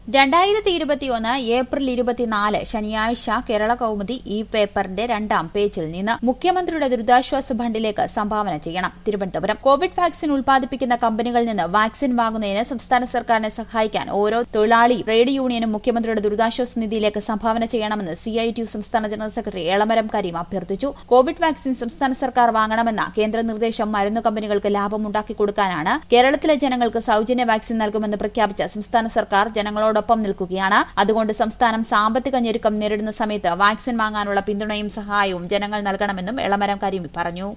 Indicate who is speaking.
Speaker 1: രണ്ടായിരത്തി ഇരുപത്തിയൊന്ന് ഏപ്രിൽ ഇരുപത്തിനാല് ശനിയാഴ്ച കേരള കൗമുദി ഈ പേപ്പറിന്റെ രണ്ടാം പേജിൽ നിന്ന് മുഖ്യമന്ത്രിയുടെ ദുരിതാശ്വാസ ഫണ്ടിലേക്ക് സംഭാവന ചെയ്യണം തിരുവനന്തപുരം കോവിഡ് വാക്സിൻ ഉൽപ്പാദിപ്പിക്കുന്ന കമ്പനികളിൽ നിന്ന് വാക്സിൻ വാങ്ങുന്നതിന് സംസ്ഥാന സർക്കാരിനെ സഹായിക്കാൻ ഓരോ തൊഴിലാളി ട്രേഡ് യൂണിയനും മുഖ്യമന്ത്രിയുടെ ദുരിതാശ്വാസ നിധിയിലേക്ക് സംഭാവന ചെയ്യണമെന്ന് സിഐടിയു സംസ്ഥാന ജനറൽ സെക്രട്ടറി എളമരം കരീം അഭ്യർത്ഥിച്ചു കോവിഡ് വാക്സിൻ സംസ്ഥാന സർക്കാർ വാങ്ങണമെന്ന കേന്ദ്ര നിർദ്ദേശം മരുന്നു കമ്പനികൾക്ക് ലാഭമുണ്ടാക്കി കൊടുക്കാനാണ് കേരളത്തിലെ ജനങ്ങൾക്ക് സൌജന്യ വാക്സിൻ നൽകുമെന്ന് പ്രഖ്യാപിച്ച സംസ്ഥാന സർക്കാർ ജനങ്ങളോടൊപ്പം നിൽക്കുകയാണ് അതുകൊണ്ട് സംസ്ഥാനം സാമ്പത്തിക ഞെരുക്കം നേരിടുന്ന സമയത്ത് വാക്സിൻ വാങ്ങാനുള്ള പിന്തുണയും സഹായവും ജനങ്ങൾ നൽകണമെന്നും എളമരം കരീം പറഞ്ഞു